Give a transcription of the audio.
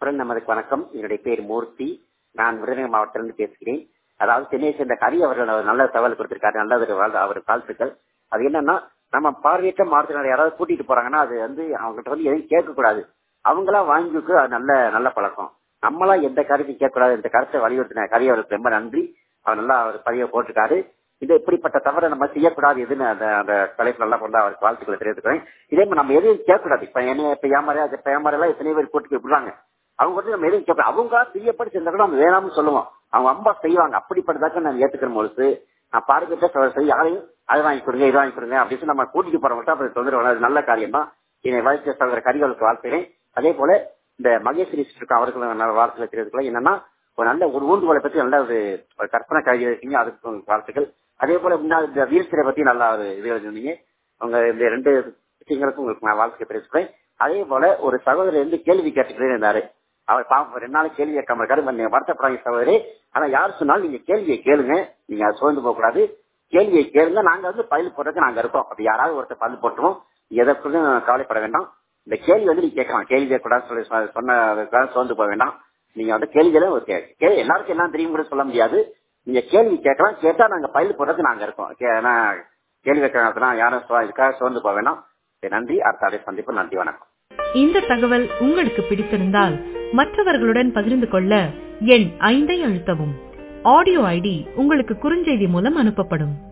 குரல் நமதுக்கு வணக்கம் என்னுடைய பேர் மூர்த்தி நான் விருதுநகர் மாவட்டத்திலிருந்து பேசுகிறேன் அதாவது சென்னையை சேர்ந்த கரி அவர்கள் ஒரு நல்ல தகவல் கொடுத்திருக்காரு நல்ல ஒரு வாழ்- அவர் வாழ்த்துக்கள் அது என்னன்னா நம்ம பார்வையற்ற மாற்றுத்திறனாளி யாராவது கூட்டிட்டு போறாங்கன்னா அது வந்து அவங்ககிட்ட வந்து எதையும் கேட்கக்கூடாது அவங்களா வாங்கிக்கு அது நல்ல நல்ல பழக்கம் நம்மளா எந்த கருத்தையும் கேட்கக்கூடாது இந்த கருத்தை வலியுறுத்தின கரி அவருக்கு ரொம்ப நன்றி அவர் நல்லா அவர் பதிவை போட்டிருக்காரு இது இப்படிப்பட்ட தவறை நம்ம செய்யக்கூடாது எதுன்னு அந்த அந்த தலைப்பு நல்லா கொண்டு அவருக்கு வாழ்த்துக்களை தெரிவித்துக்கிறேன் இதே மாதிரி நம்ம எதையும் கேட்கக்கூடாது இப்ப என்ன இப்ப ஏமாறியா இப்ப ஏமாறலாம் எத்தனை பேர் கூட்டு போய் விடுறாங்க அவங்க வந்து நம்ம எதையும் கேட்க அவங்க பிரியப்படி செஞ்சா கூட நம்ம வேணாம்னு சொல்லுவோம் அவங்க அம்மா செய்வாங்க அப்படிப்பட்டதாக்க நான் ஏத்துக்கிற பொழுது நான் பார்க்கிட்ட செய்ய யாரையும் அது வாங்கி கொடுங்க இது வாங்கி கொடுங்க அப்படின்னு சொல்லி நம்ம கூட்டிட்டு போறவங்கள்ட்ட அப்படி தொந்தரவு வராது. அது நல்ல காரியம் தான் என்னை வாழ்க்கை சகோதர கரிகளுக்கு வாழ்த்துகிறேன் அதே போல இந்த மகேஸ்வரி சிஸ்டருக்கு அவர்களுக்கு நல்ல வாழ்த்துக்களை தெரிவித்துக்கலாம் என்னன்னா ஒரு நல்ல ஒரு ஊன்றுகோலை பத்தி நல்ல ஒரு ஒரு கற்பனை கவிதை இருக்கீங்க அதுக்கு உங்களுக்கு வாழ்த்துக்கள் அதே போல முன்னாடி இந்த வீழ்ச்சியை பத்தி நல்லா ஒரு இது எழுதிருந்தீங்க உங்க இந்த ரெண்டு விஷயங்களுக்கும் உங்களுக்கு நான் வாழ்க்கை தெரிவிச்சுக்கிறேன் அதே போல ஒரு சகோதரர் வந்து கேள்வி கேட்டுக்கிட்டே இருந்தாரு அவர் பாவம் ரெண்டு நாள் கேள்வி கேட்காம இருக்காரு நீங்க வருத்தப்படாங்க சகோதரி ஆனா யார் சொன்னாலும் நீங்க கேள்வியை கேளுங்க நீங்க அதை சோர்ந்து போக கூடாது கேள்வியை கேளுங்க நாங்க வந்து பதில் போடுறதுக்கு நாங்க இருக்கோம் அப்படி யாராவது ஒருத்தர் பதில் போட்டுருவோம் எதற்கும் கவலைப்பட வேண்டாம் இந்த கேள்வி வந்து நீங்க கேட்கலாம் கேள்வி கேட்கக்கூடாதுன்னு சொல்லி சொ- சொன்ன சோர்ந்து போக வேண்டாம் நீங்க வந்து கேள்விகளை ஒரு கே- கே- எல்லாருக்கும் எல்லாம் தெரியும் கூட சொல்ல முடியாது நீங்க கேள்வி கேட்கலாம் கேட்டா நாங்க பதில் போடுறதுக்கு நாங்க இருக்கோம் கே- ஏன்னா கேள்வி கேட்கறதுனா யாரும் சோ- இதுக்காக சோர்ந்து போக வேண்டாம் சரி, நன்றி அடுத்த அடைய சந்திப்பு நன்றி வணக்கம் இந்த தகவல் உங்களுக்கு பிடித்திருந்தால் மற்றவர்களுடன் பகிர்ந்து கொள்ள எண் ஐந்தை அழுத்தவும் ஆடியோ ஐடி உங்களுக்கு குறுஞ்செய்தி மூலம் அனுப்பப்படும்